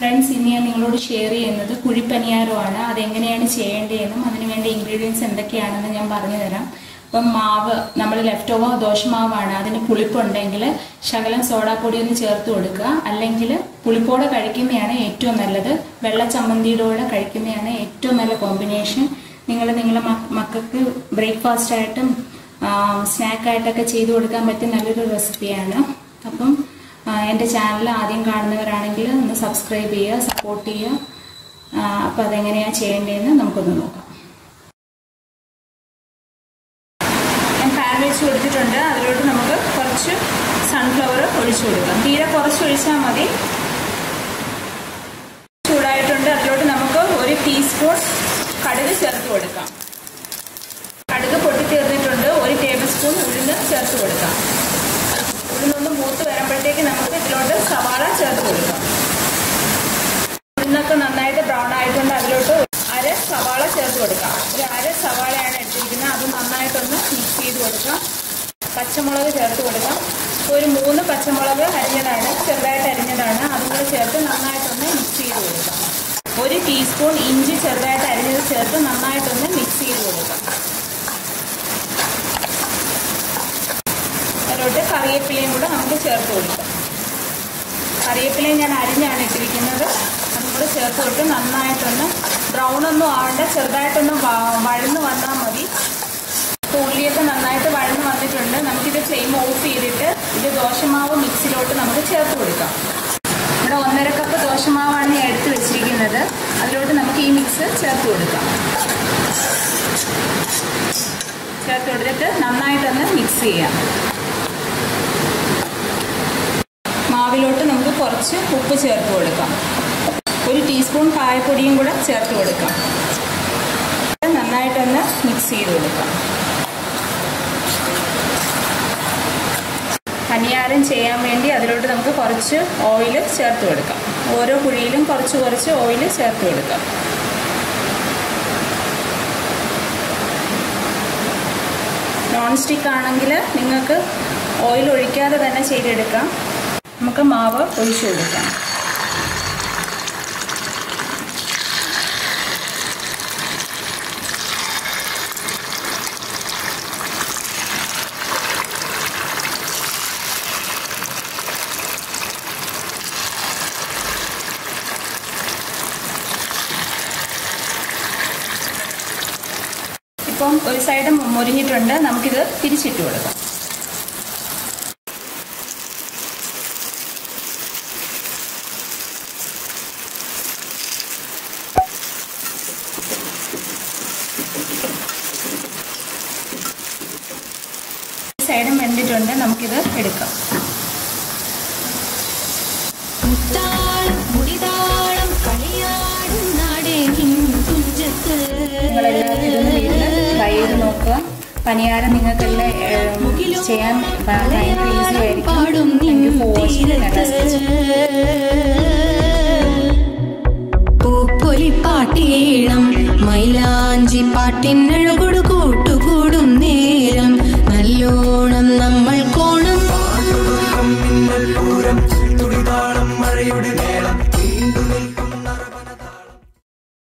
friends ഇന്ന് ഞാൻ നിങ്ങളോട് ഷെയർ ചെയ്യുന്നത് കുഴിപ്പനിയാരമാണ് അതെങ്ങനെയാണ് ചെയ്യേണ്ടതെന്നും അതിനുവേണ്ട ഇൻഗ്രീഡിയൻസ് എന്തൊക്കെയാണെന്ന് ഞാൻ പറഞ്ഞു തരാം അപ്പം മാവ് നമ്മൾ ലെഫ്റ്റ് ഓവർ ദോശമാവാണ് അതിന് പുളിപ്പുണ്ടെങ്കിൽ ശകലം സോഡാപ്പൊടി ഒന്ന് ചേർത്ത് കൊടുക്കുക അല്ലെങ്കിൽ പുളിപ്പോടെ കഴിക്കുന്നതാണ് ഏറ്റവും നല്ലത് വെള്ള ചമ്മന്തിയുടെ കൂടെ കഴിക്കുന്നതാണ് ഏറ്റവും നല്ല കോമ്പിനേഷൻ നിങ്ങൾ നിങ്ങളുടെ മ- മക്കൾക്ക് ബ്രേക്ക്ഫാസ്റ്റ് ആയിട്ടും സ്നാക്കായിട്ടൊക്കെ ചെയ്തു കൊടുക്കാൻ പറ്റിയ നല്ലൊരു റെസിപ്പിയാണ് അപ്പം ആ, എൻ്റെ ചാനൽ ആദ്യം കാണുന്നവരാണെങ്കിൽ ഒന്ന് സബ്സ്ക്രൈബ് ചെയ്യുക സപ്പോർട്ട് ചെയ്യുക അപ്പോൾ അതെങ്ങനെയാണ് ചെയ്യേണ്ടതെന്ന് നമുക്കൊന്ന് നോക്കാം ഞാൻ പാൻ വെച്ച് കൊടുത്തിട്ടുണ്ട് അതിലോട്ട് നമുക്ക് കുറച്ച് സൺഫ്ലവർ ഒഴിച്ചു കൊടുക്കാം തീരെ കുറച്ച് ഒഴിച്ചാൽ മതി ചൂടായിട്ടുണ്ട് അതിലോട്ട് നമുക്ക് ഒരു ടീസ്പൂൺ കടുക് ചേർത്ത് കൊടുക്കാം കടുക് പൊട്ടിത്തീർന്നിട്ടുണ്ട് ഒരു ടേബിൾ സ്പൂൺ ഉഴുന്ന് ചേർത്ത് കൊടുക്കാം ഉഴുന്നൊന്ന് മൂത്ത് വരുമ്പോഴത്തേക്ക് നമുക്ക് ഇതിലോട്ട് സവാള ചേർത്ത് കൊടുക്കാം ഉഴുന്നൊക്കെ നന്നായിട്ട് ബ്രൗൺ ആയിട്ടുണ്ട് അതിലോട്ട് അര സവാള ചേർത്ത് കൊടുക്കാം ഒരു അര സവാളയാണ് എടുത്തിരിക്കുന്നത് അത് നന്നായിട്ടൊന്ന് മിക്സ് ചെയ്ത് കൊടുക്കാം പച്ചമുളക് ചേർത്ത് കൊടുക്കാം ഒരു മൂന്ന് പച്ചമുളക് അരിഞ്ഞതാണ് ചെറുതായിട്ട് അരിഞ്ഞതാണ് അതും കൂടെ ചേർത്ത് നന്നായിട്ടൊന്ന് മിക്സ് ചെയ്ത് കൊടുക്കാം ഒരു ടീസ്പൂൺ ഇഞ്ചി ചെറുതായിട്ട് അരിഞ്ഞത് ചേർത്ത് നന്നായിട്ടൊന്ന് മിക്സ് ചെയ്ത് കൊടുക്കാം അതിലോട്ട് കറിവേപ്പിലയും കൂടെ നമുക്ക് ചേർത്ത് കൊടുക്കാം കറിവേപ്പിലയും ഞാൻ അരിഞ്ഞാണ് ഇട്ടിരിക്കുന്നത് അതും കൂടെ ചേർത്ത് കൊടുത്ത് നന്നായിട്ടൊന്ന് ബ്രൗൺ ഒന്നും ആവണ്ട ചെറുതായിട്ടൊന്ന് വ- വഴന്ന് വന്നാൽ മതി ഇപ്പോൾ ഉള്ളിയൊക്കെ നന്നായിട്ട് വഴന്ന് വന്നിട്ടുണ്ട് നമുക്കിത് ഫ്ലെയിം ഓഫ് ചെയ്തിട്ട് ഇത് ദോശമാവ് മിക്സിലോട്ട് നമുക്ക് ചേർത്ത് കൊടുക്കാം ഇവിടെ ഒന്നര കപ്പ് ദോശമാവാണ് ഞാൻ എടുത്ത് വെച്ചിരിക്കുന്നത് അതിലോട്ട് നമുക്ക് ഈ മിക്സ് ചേർത്ത് കൊടുക്കാം ചേർത്ത് കൊടുത്തിട്ട് നന്നായിട്ടൊന്ന് മിക്സ് ചെയ്യാം മാവിലോട്ട് നമുക്ക് കുറച്ച് ഉപ്പ് ചേർത്ത് കൊടുക്കാം ഒരു ടീസ്പൂൺ കായപ്പൊടിയും കൂടെ ചേർത്ത് കൊടുക്കാം നന്നായിട്ടൊന്ന് മിക്സ് ചെയ്ത് കൊടുക്കാം പനിയാരം ചെയ്യാൻ വേണ്ടി അതിലോട്ട് നമുക്ക് കുറച്ച് ഓയിൽ ചേർത്ത് കൊടുക്കാം ഓരോ കുഴിയിലും കുറച്ച് കുറച്ച് ഓയിൽ ചേർത്ത് കൊടുക്കാം നോൺ സ്റ്റിക്ക് ആണെങ്കിൽ നിങ്ങൾക്ക് ഓയിൽ ഒഴിക്കാതെ തന്നെ ചെയ്തെടുക്കാം നമുക്ക് മാവ് ഒഴിച്ചു കൊടുക്കാം ഇപ്പം ഒരു സൈഡ് മുരിഞ്ഞിട്ടുണ്ട് നമുക്കിത് തിരിച്ചിട്ട് കൊടുക്കാം സൈഡും വെന്തിട്ടുണ്ട് നമുക്കിത് എടുക്കാം മുത്താളം മുടിതാളം കളിയാടും നാടേ നിൻ തുഞ്ചത്ത് നിങ്ങളെല്ലാവരും ഇതൊന്ന് വീട്ടിൽ ട്രൈ ചെയ്ത് നോക്കുക പനിയാരം നിങ്ങൾക്കെല്ലാം ഏഹ്, ചെയ്യാൻ ഭ- ഭയങ്കര ഈസി ആയിരിക്കും പാടും താങ്ക് യു ഫോർ വാച്ചിങ് പൂപ്പൊലി പാട്ടീണം മൈലാഞ്ചി പാട്ടിനഴകൊടു കൂട്ടുകൂടും നേ